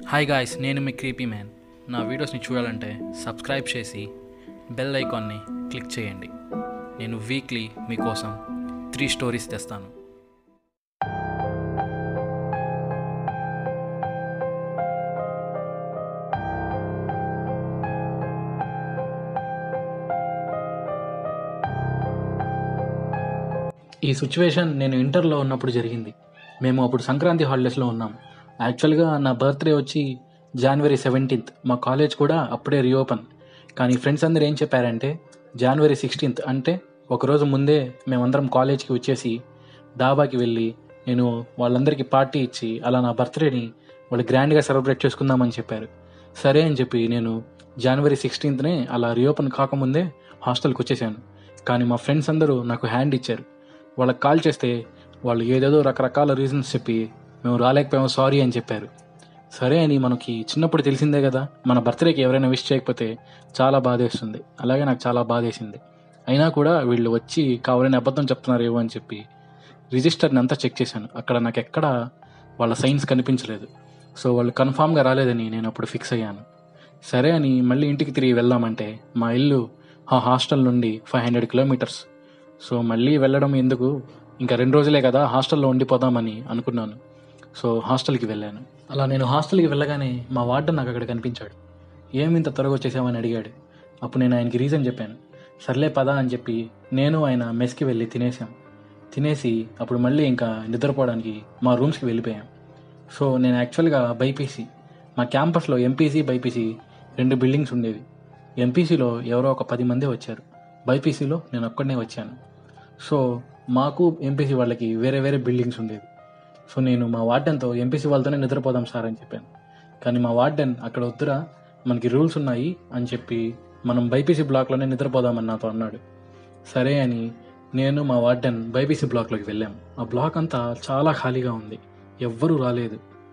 hi guys నేను మీ creepy man నా వీడియోస్ని చూడాలంటే సబ్స్క్రైబ్ చేసి బెల్ ఐకాన్ని క్లిక్ చేయండి నేను వీక్లీ మీకోసం త్రీ స్టోరీస్ తెస్తాను ఈ సిచ్యువేషన్ నేను ఇంటర్లో ఉన్నప్పుడు జరిగింది మేము అప్పుడు సంక్రాంతి హాలిడేస్లో ఉన్నాం యాక్చువల్గా నా బర్త్డే వచ్చి జనవరి సెవెంటీన్త్ మా కాలేజ్ కూడా అప్పుడే రీఓపెన్ కానీ ఫ్రెండ్స్ అందరూ ఏం చెప్పారంటే జనవరి సిక్స్టీన్త్ అంటే ఒకరోజు ముందే మేమందరం కాలేజ్కి వచ్చేసి డాబాకి వెళ్ళి నేను వాళ్ళందరికీ పార్టీ ఇచ్చి అలా నా బర్త్డేని వాళ్ళు గ్రాండ్గా సెలబ్రేట్ చేసుకుందామని చెప్పారు సరే అని చెప్పి నేను జనవరి సిక్స్టీన్త్నే అలా రీఓపెన్ కాకముందే హాస్టల్కి వచ్చేసాను కానీ మా ఫ్రెండ్స్ అందరూ నాకు హ్యాండ్ ఇచ్చారు వాళ్ళకి కాల్ చేస్తే వాళ్ళు ఏదేదో రకరకాల రీజన్స్ చెప్పి మేము రాలేకపోయాము సారీ అని చెప్పారు సరే అని మనకి చిన్నప్పుడు తెలిసిందే కదా మన బర్త్డేకి ఎవరైనా విష్ చేయకపోతే చాలా బాధేస్తుంది అలాగే నాకు చాలా బాధేసింది అయినా కూడా వీళ్ళు వచ్చి కావాలని అబద్ధం చెప్తున్నారేమో అని చెప్పి రిజిస్టర్ని అంతా చెక్ చేశాను అక్కడ నాకు ఎక్కడ వాళ్ళ సైన్స్ కనిపించలేదు సో వాళ్ళు కన్ఫామ్గా రాలేదని నేను అప్పుడు ఫిక్స్ అయ్యాను సరే అని మళ్ళీ ఇంటికి తిరిగి వెళ్దామంటే మా ఇల్లు ఆ హాస్టల్ నుండి ఫైవ్ హండ్రెడ్ కిలోమీటర్స్ సో మళ్ళీ వెళ్ళడం ఎందుకు ఇంకా రెండు రోజులే కదా హాస్టల్లో ఉండిపోదామని అనుకున్నాను సో హాస్టల్కి వెళ్ళాను అలా నేను హాస్టల్కి వెళ్ళగానే మా వార్డెన్ నాకు అక్కడ కనిపించాడు ఏమి ఇంత త్వరగా వచ్చేసామని అడిగాడు అప్పుడు నేను ఆయనకి రీజన్ చెప్పాను సర్లే పదా అని చెప్పి నేను ఆయన మెస్కి వెళ్ళి తినేసాం తినేసి అప్పుడు మళ్ళీ ఇంకా నిద్రపోవడానికి మా రూమ్స్కి వెళ్ళిపోయాం సో నేను యాక్చువల్గా బైపీసీ మా క్యాంపస్లో ఎంపీసీ బైపీసీ రెండు బిల్డింగ్స్ ఉండేవి ఎంపీసీలో ఎవరో ఒక పది మందే వచ్చారు బైపీసీలో నేను ఒక్కడనే వచ్చాను సో మాకు ఎంపీసీ వాళ్ళకి వేరే వేరే బిల్డింగ్స్ ఉండేవి సో నేను మా వార్డెన్తో ఎంపీసీ వాళ్ళతోనే నిద్రపోదాం సార్ అని చెప్పాను కానీ మా వార్డెన్ అక్కడ వద్దురా మనకి రూల్స్ ఉన్నాయి అని చెప్పి మనం బైపీసీ బ్లాక్లోనే నిద్రపోదామని నాతో అన్నాడు సరే అని నేను మా వార్డెన్ బైపీసీ బ్లాక్లోకి వెళ్ళాం ఆ బ్లాక్ అంతా చాలా ఖాళీగా ఉంది ఎవ్వరూ రాలేదు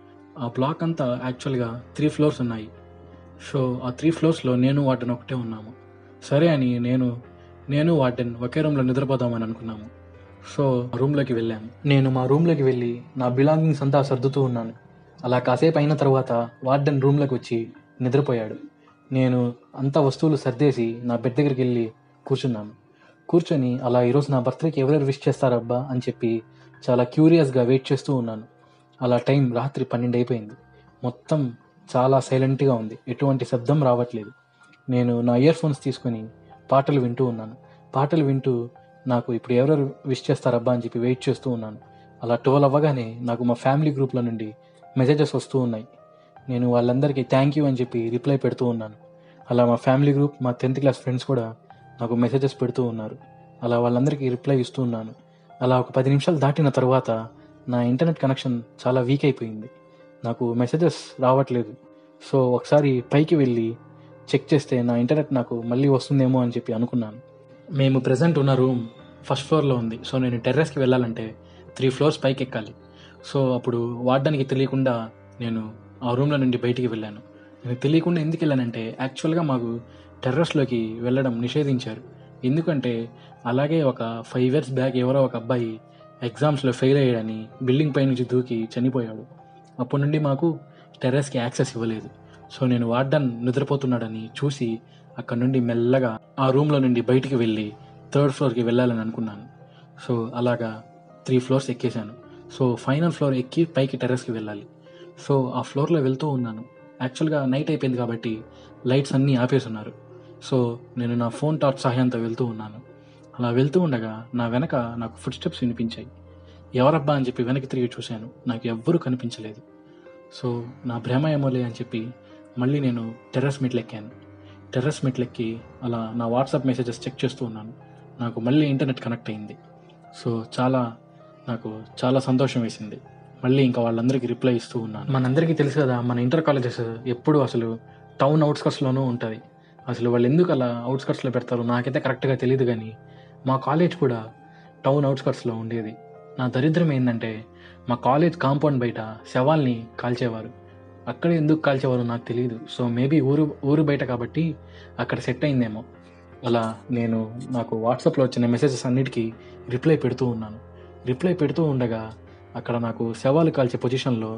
ఆ బ్లాక్ అంతా యాక్చువల్గా త్రీ ఫ్లోర్స్ ఉన్నాయి సో ఆ త్రీ ఫ్లోర్స్లో నేను వార్డెన్ ఒకటే ఉన్నాము సరే అని నేను నేను వార్డెన్ ఒకే రూమ్లో నిద్రపోదామని అనుకున్నాము సో ఆ రూమ్లోకి వెళ్ళాము నేను మా రూమ్లోకి వెళ్ళి నా బిలాంగింగ్స్ అంతా సర్దుతూ ఉన్నాను అలా కాసేపు అయిన తర్వాత వార్డెన్ రూమ్లోకి వచ్చి నిద్రపోయాడు నేను అంతా వస్తువులు సర్దేసి నా బెడ్ దగ్గరికి వెళ్ళి కూర్చున్నాను కూర్చొని అలా ఈరోజు నా బర్త్డేకి ఎవరెవరు విష్ చేస్తారబ్బా అని చెప్పి చాలా క్యూరియస్గా వెయిట్ చేస్తూ ఉన్నాను అలా టైం రాత్రి పన్నెండు అయిపోయింది మొత్తం చాలా సైలెంట్గా ఉంది ఎటువంటి శబ్దం రావట్లేదు నేను నా ఇయర్ ఫోన్స్ తీసుకొని పాటలు వింటూ ఉన్నాను పాటలు వింటూ నాకు ఇప్పుడు ఎవరెవరు విష్ చేస్తారబ్బా అని చెప్పి వెయిట్ చేస్తూ ఉన్నాను అలా ట్వెల్వ్ అవ్వగానే నాకు మా ఫ్యామిలీ గ్రూప్ల నుండి మెసేజెస్ వస్తూ ఉన్నాయి నేను వాళ్ళందరికీ థ్యాంక్ యూ అని చెప్పి రిప్లై పెడుతూ ఉన్నాను అలా మా ఫ్యామిలీ గ్రూప్ మా టెన్త్ క్లాస్ ఫ్రెండ్స్ కూడా నాకు మెసేజెస్ పెడుతూ ఉన్నారు అలా వాళ్ళందరికీ రిప్లై ఇస్తూ ఉన్నాను అలా ఒక పది నిమిషాలు దాటిన తర్వాత నా ఇంటర్నెట్ కనెక్షన్ చాలా వీక్ అయిపోయింది నాకు మెసేజెస్ రావట్లేదు సో ఒకసారి పైకి వెళ్ళి చెక్ చేస్తే నా ఇంటర్నెట్ నాకు మళ్ళీ వస్తుందేమో అని చెప్పి అనుకున్నాను మేము ప్రజెంట్ ఉన్న రూమ్ ఫస్ట్ ఫ్లోర్లో ఉంది సో నేను టెర్రస్కి వెళ్ళాలంటే త్రీ ఫ్లోర్స్ పైకి ఎక్కాలి సో అప్పుడు వాడడానికి తెలియకుండా నేను ఆ రూమ్లో నుండి బయటికి వెళ్ళాను నేను తెలియకుండా ఎందుకు వెళ్ళానంటే యాక్చువల్గా మాకు టెర్రస్లోకి వెళ్ళడం నిషేధించారు ఎందుకంటే అలాగే ఒక ఫైవ్ ఇయర్స్ బ్యాక్ ఎవరో ఒక అబ్బాయి ఎగ్జామ్స్లో ఫెయిల్ అయ్యాడని బిల్డింగ్ పై నుంచి దూకి చనిపోయాడు అప్పటి నుండి మాకు టెర్రస్కి యాక్సెస్ ఇవ్వలేదు సో నేను వార్డన్ నిద్రపోతున్నాడని చూసి అక్కడ నుండి మెల్లగా ఆ రూమ్లో నుండి బయటికి వెళ్ళి థర్డ్ ఫ్లోర్కి వెళ్ళాలని అనుకున్నాను సో అలాగా త్రీ ఫ్లోర్స్ ఎక్కేశాను సో ఫైనల్ ఫ్లోర్ ఎక్కి పైకి టెర్రస్కి వెళ్ళాలి సో ఆ ఫ్లోర్లో వెళ్తూ ఉన్నాను యాక్చువల్గా నైట్ అయిపోయింది కాబట్టి లైట్స్ అన్నీ ఆపేస్తున్నారు సో నేను నా ఫోన్ టార్చ్ సహాయంతో వెళ్తూ ఉన్నాను అలా వెళ్తూ ఉండగా నా వెనక నాకు ఫుడ్ స్టెప్స్ వినిపించాయి ఎవరబ్బా అని చెప్పి వెనక్కి తిరిగి చూశాను నాకు ఎవ్వరూ కనిపించలేదు సో నా భ్రమ ఏమోలే అని చెప్పి మళ్ళీ నేను టెర్రస్ మెట్లు ఎక్కాను టెర్రస్ మెట్లు ఎక్కి అలా నా వాట్సాప్ మెసేజెస్ చెక్ చేస్తూ ఉన్నాను నాకు మళ్ళీ ఇంటర్నెట్ కనెక్ట్ అయింది సో చాలా నాకు చాలా సంతోషం వేసింది మళ్ళీ ఇంకా వాళ్ళందరికీ రిప్లై ఇస్తూ ఉన్నాను మనందరికీ తెలుసు కదా మన ఇంటర్ కాలేజెస్ ఎప్పుడు అసలు టౌన్ అవుట్స్కట్స్లోనూ ఉంటుంది అసలు వాళ్ళు ఎందుకు అలా అవుట్స్కట్స్లో పెడతారు నాకైతే కరెక్ట్గా తెలియదు కానీ మా కాలేజ్ కూడా టౌన్ అవుట్స్కట్స్లో ఉండేది నా దరిద్రం ఏంటంటే మా కాలేజ్ కాంపౌండ్ బయట శవాల్ని కాల్చేవారు అక్కడ ఎందుకు కాల్చేవారు నాకు తెలియదు సో మేబీ ఊరు ఊరు బయట కాబట్టి అక్కడ సెట్ అయిందేమో అలా నేను నాకు వాట్సాప్లో వచ్చిన మెసేజెస్ అన్నిటికీ రిప్లై పెడుతూ ఉన్నాను రిప్లై పెడుతూ ఉండగా అక్కడ నాకు శవాలు కాల్చే పొజిషన్లో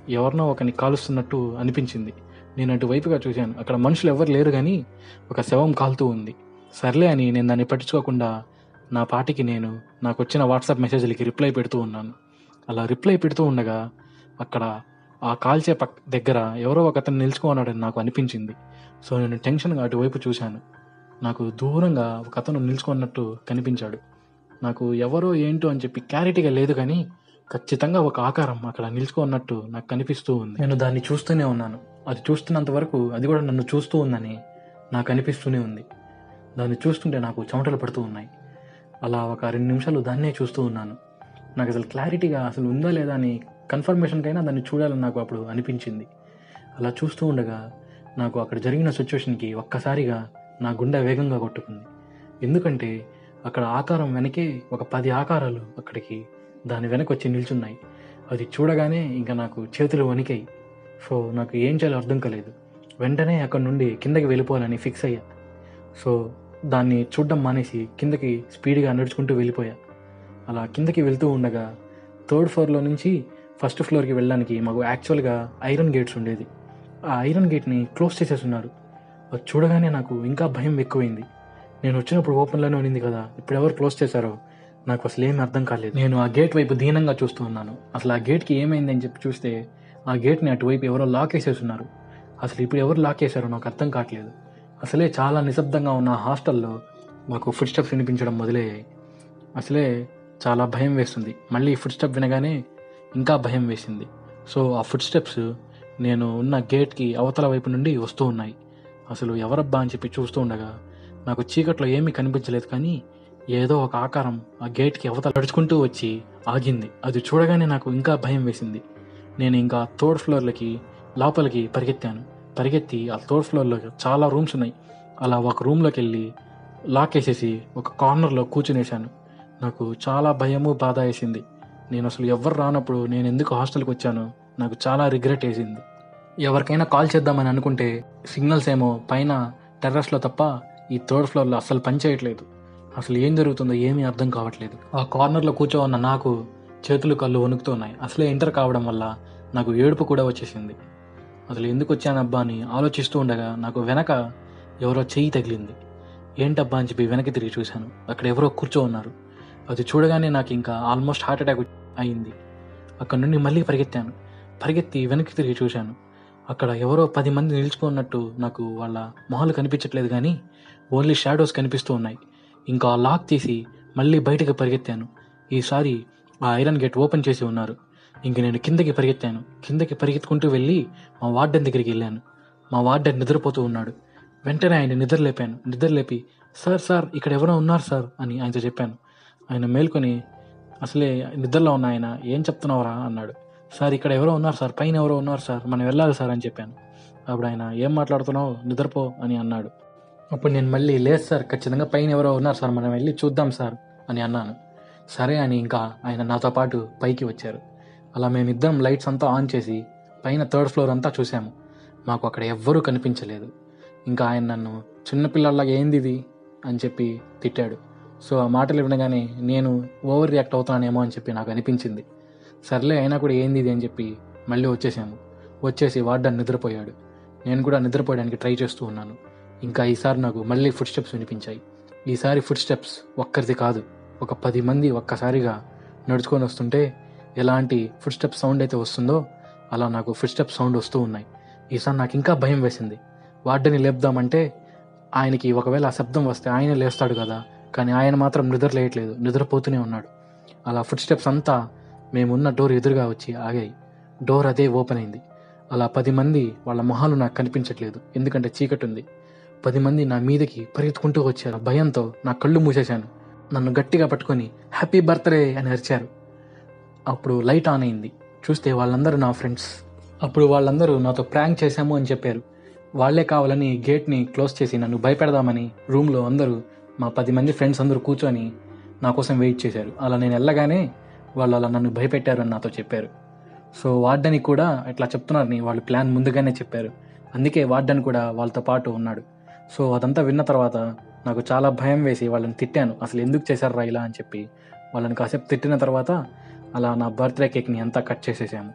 ఎవరినో ఒకని కాలుస్తున్నట్టు అనిపించింది నేను అటువైపుగా చూశాను అక్కడ మనుషులు ఎవరు లేరు కానీ ఒక శవం కాలుతూ ఉంది సర్లే అని నేను దాన్ని పట్టించుకోకుండా నా పాటికి నేను నాకు వచ్చిన వాట్సాప్ మెసేజ్లకి రిప్లై పెడుతూ ఉన్నాను అలా రిప్లై పెడుతూ ఉండగా అక్కడ ఆ కాల్చే పక్ దగ్గర ఎవరో ఒక అతను నిలుచుకున్నాడని నాకు అనిపించింది సో నేను టెన్షన్గా అటువైపు చూశాను నాకు దూరంగా ఒక అతను నిలుచుకున్నట్టు కనిపించాడు నాకు ఎవరో ఏంటో అని చెప్పి క్లారిటీగా లేదు కానీ ఖచ్చితంగా ఒక ఆకారం అక్కడ నిలుచుకున్నట్టు నాకు కనిపిస్తూ ఉంది నేను దాన్ని చూస్తూనే ఉన్నాను అది చూస్తున్నంత వరకు అది కూడా నన్ను చూస్తూ ఉందని నాకు అనిపిస్తూనే ఉంది దాన్ని చూస్తుంటే నాకు చెమటలు పడుతూ ఉన్నాయి అలా ఒక రెండు నిమిషాలు దాన్నే చూస్తూ ఉన్నాను నాకు అసలు క్లారిటీగా అసలు ఉందా లేదా అని కన్ఫర్మేషన్కైనా దాన్ని చూడాలని నాకు అప్పుడు అనిపించింది అలా చూస్తూ ఉండగా నాకు అక్కడ జరిగిన సిచ్యువేషన్కి ఒక్కసారిగా నా గుండె వేగంగా కొట్టుకుంది ఎందుకంటే అక్కడ ఆకారం వెనకే ఒక పది ఆకారాలు అక్కడికి దాని వెనక వచ్చి నిల్చున్నాయి అది చూడగానే ఇంకా నాకు చేతులు వణికాయి సో నాకు ఏం చేయాలో అర్థం కాలేదు వెంటనే అక్కడ నుండి కిందకి వెళ్ళిపోవాలని ఫిక్స్ అయ్యా సో దాన్ని చూడడం మానేసి కిందకి స్పీడ్గా నడుచుకుంటూ వెళ్ళిపోయా అలా కిందకి వెళ్తూ ఉండగా థర్డ్ ఫ్లోర్లో నుంచి ఫస్ట్ ఫ్లోర్కి వెళ్ళడానికి మాకు యాక్చువల్గా ఐరన్ గేట్స్ ఉండేది ఆ ఐరన్ గేట్ని క్లోజ్ చేసేస్తున్నారు అది చూడగానే నాకు ఇంకా భయం ఎక్కువైంది నేను వచ్చినప్పుడు ఓపెన్లోనే ఉన్నింది కదా ఇప్పుడు ఎవరు క్లోజ్ చేశారో నాకు అసలు ఏమీ అర్థం కాలేదు నేను ఆ గేట్ వైపు దీనంగా చూస్తూ ఉన్నాను అసలు ఆ గేట్కి ఏమైంది అని చెప్పి చూస్తే ఆ గేట్ని అటువైపు ఎవరో లాక్ వేసేస్తున్నారు అసలు ఇప్పుడు ఎవరు లాక్ చేశారో నాకు అర్థం కావట్లేదు అసలే చాలా నిశ్శబ్దంగా ఉన్న ఆ హాస్టల్లో మాకు ఫుడ్ స్టెప్స్ వినిపించడం మొదలయ్యాయి అసలే చాలా భయం వేస్తుంది మళ్ళీ ఫుడ్ స్టెప్ వినగానే ఇంకా భయం వేసింది సో ఆ ఫుడ్ స్టెప్స్ నేను ఉన్న గేట్కి అవతల వైపు నుండి వస్తూ ఉన్నాయి అసలు ఎవరబ్బా అని చెప్పి చూస్తూ ఉండగా నాకు చీకట్లో ఏమీ కనిపించలేదు కానీ ఏదో ఒక ఆకారం ఆ గేట్కి అవతల నడుచుకుంటూ వచ్చి ఆగింది అది చూడగానే నాకు ఇంకా భయం వేసింది నేను ఇంకా థర్డ్ ఫ్లోర్లకి లోపలికి పరిగెత్తాను పరిగెత్తి ఆ థర్డ్ ఫ్లోర్లో చాలా రూమ్స్ ఉన్నాయి అలా ఒక రూమ్లోకి వెళ్ళి లాక్ వేసేసి ఒక కార్నర్లో కూర్చునేశాను నాకు చాలా భయము బాధ వేసింది నేను అసలు ఎవరు రానప్పుడు నేను ఎందుకు హాస్టల్కి వచ్చానో నాకు చాలా రిగ్రెట్ వేసింది ఎవరికైనా కాల్ చేద్దామని అనుకుంటే సిగ్నల్స్ ఏమో పైన టెర్రస్లో తప్ప ఈ థర్డ్ ఫ్లోర్లో అస్సలు పని చేయట్లేదు అసలు ఏం జరుగుతుందో ఏమీ అర్థం కావట్లేదు ఆ కార్నర్లో కూర్చో ఉన్న నాకు చేతులు కళ్ళు వణుకుతున్నాయి అసలే ఎంటర్ కావడం వల్ల నాకు ఏడుపు కూడా వచ్చేసింది అసలు ఎందుకు వచ్చానబ్బా అని ఆలోచిస్తూ ఉండగా నాకు వెనక ఎవరో చెయ్యి తగిలింది ఏంటబ్బా అని చెప్పి వెనక్కి తిరిగి చూశాను అక్కడ ఎవరో కూర్చో ఉన్నారు అది చూడగానే నాకు ఇంకా ఆల్మోస్ట్ హార్ట్ అటాక్ అయింది అక్కడ నుండి మళ్ళీ పరిగెత్తాను పరిగెత్తి వెనక్కి తిరిగి చూశాను అక్కడ ఎవరో పది మంది నిలుచుకున్నట్టు నాకు వాళ్ళ మొహాలు కనిపించట్లేదు కానీ ఓన్లీ షాడోస్ కనిపిస్తూ ఉన్నాయి ఇంకా ఆ లాక్ తీసి మళ్ళీ బయటకు పరిగెత్తాను ఈసారి ఆ ఐరన్ గేట్ ఓపెన్ చేసి ఉన్నారు ఇంక నేను కిందకి పరిగెత్తాను కిందకి పరిగెత్తుకుంటూ వెళ్ళి మా వార్డెన్ దగ్గరికి వెళ్ళాను మా వార్డెన్ నిద్రపోతూ ఉన్నాడు వెంటనే ఆయన నిద్ర లేపాను నిద్ర లేపి సార్ సార్ ఇక్కడ ఎవరో ఉన్నారు సార్ అని ఆయనతో చెప్పాను ఆయన మేల్కొని అసలే నిద్రలో ఉన్న ఆయన ఏం చెప్తున్నావురా అన్నాడు సార్ ఇక్కడ ఎవరో ఉన్నారు సార్ పైన ఎవరో ఉన్నారు సార్ మనం వెళ్ళాలి సార్ అని చెప్పాను అప్పుడు ఆయన ఏం మాట్లాడుతున్నావు నిద్రపో అని అన్నాడు అప్పుడు నేను మళ్ళీ లేదు సార్ ఖచ్చితంగా పైన ఎవరో ఉన్నారు సార్ మనం వెళ్ళి చూద్దాం సార్ అని అన్నాను సరే అని ఇంకా ఆయన నాతో పాటు పైకి వచ్చారు అలా మేమిద్దరం లైట్స్ అంతా ఆన్ చేసి పైన థర్డ్ ఫ్లోర్ అంతా చూసాము మాకు అక్కడ ఎవ్వరూ కనిపించలేదు ఇంకా ఆయన నన్ను చిన్నపిల్లల్లాగా ఏంది ఇది అని చెప్పి తిట్టాడు సో ఆ మాటలు వినగానే నేను ఓవర్ రియాక్ట్ అవుతున్నానేమో అని చెప్పి నాకు అనిపించింది సర్లే అయినా కూడా ఏంది ఇది అని చెప్పి మళ్ళీ వచ్చేసాము వచ్చేసి వార్డన్ నిద్రపోయాడు నేను కూడా నిద్రపోయడానికి ట్రై చేస్తూ ఉన్నాను ఇంకా ఈసారి నాకు మళ్ళీ ఫుడ్ స్టెప్స్ వినిపించాయి ఈసారి ఫుడ్ స్టెప్స్ ఒక్కరిది కాదు ఒక పది మంది ఒక్కసారిగా నడుచుకొని వస్తుంటే ఎలాంటి ఫుడ్ స్టెప్ సౌండ్ అయితే వస్తుందో అలా నాకు ఫుడ్ స్టెప్ సౌండ్ వస్తూ ఉన్నాయి ఈసారి నాకు ఇంకా భయం వేసింది వార్డెని లేపుదామంటే ఆయనకి ఒకవేళ ఆ శబ్దం వస్తే ఆయనే లేస్తాడు కదా కానీ ఆయన మాత్రం నిద్ర లేయట్లేదు నిద్రపోతూనే ఉన్నాడు అలా ఫుడ్ స్టెప్స్ అంతా మేమున్న డోర్ ఎదురుగా వచ్చి ఆగాయి డోర్ అదే ఓపెన్ అయింది అలా పది మంది వాళ్ళ మొహాలు నాకు కనిపించట్లేదు ఎందుకంటే చీకటి ఉంది పది మంది నా మీదకి పరిగెత్తుకుంటూ వచ్చారు భయంతో నా కళ్ళు మూసేశాను నన్ను గట్టిగా పట్టుకొని హ్యాపీ బర్త్డే అని అరిచారు అప్పుడు లైట్ ఆన్ అయింది చూస్తే వాళ్ళందరూ నా ఫ్రెండ్స్ అప్పుడు వాళ్ళందరూ నాతో ప్రాంక్ చేశాము అని చెప్పారు వాళ్ళే కావాలని గేట్ని క్లోజ్ చేసి నన్ను భయపెడదామని రూమ్లో అందరూ మా పది మంది ఫ్రెండ్స్ అందరూ కూర్చొని నా కోసం వెయిట్ చేశారు అలా నేను వెళ్ళగానే వాళ్ళు అలా నన్ను భయపెట్టారు అని నాతో చెప్పారు సో వార్డెన్ కూడా ఇట్లా చెప్తున్నారని వాళ్ళు ప్లాన్ ముందుగానే చెప్పారు అందుకే వార్డెన్ కూడా వాళ్ళతో పాటు ఉన్నాడు సో అదంతా విన్న తర్వాత నాకు చాలా భయం వేసి వాళ్ళని తిట్టాను అసలు ఎందుకు చేశారా ఇలా అని చెప్పి వాళ్ళని కాసేపు తిట్టిన తర్వాత అలా నా బర్త్డే కేక్ని అంతా కట్ చేసేసాము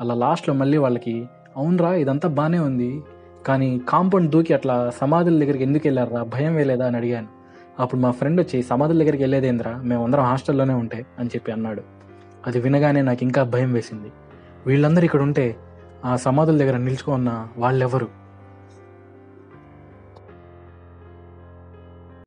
అలా లాస్ట్లో మళ్ళీ వాళ్ళకి అవునరా ఇదంతా బాగానే ఉంది కానీ కాంపౌండ్ దూకి అట్లా సమాధుల దగ్గరికి ఎందుకు వెళ్ళారా భయం వేయలేదా అని అడిగాను అప్పుడు మా ఫ్రెండ్ వచ్చి సమాధుల దగ్గరికి వెళ్ళేదేంద్రా మేమందరం హాస్టల్లోనే ఉంటే అని చెప్పి అన్నాడు అది వినగానే నాకు ఇంకా భయం వేసింది వీళ్ళందరూ ఇక్కడ ఉంటే ఆ సమాధుల దగ్గర నిల్చుకున్న వాళ్ళెవరు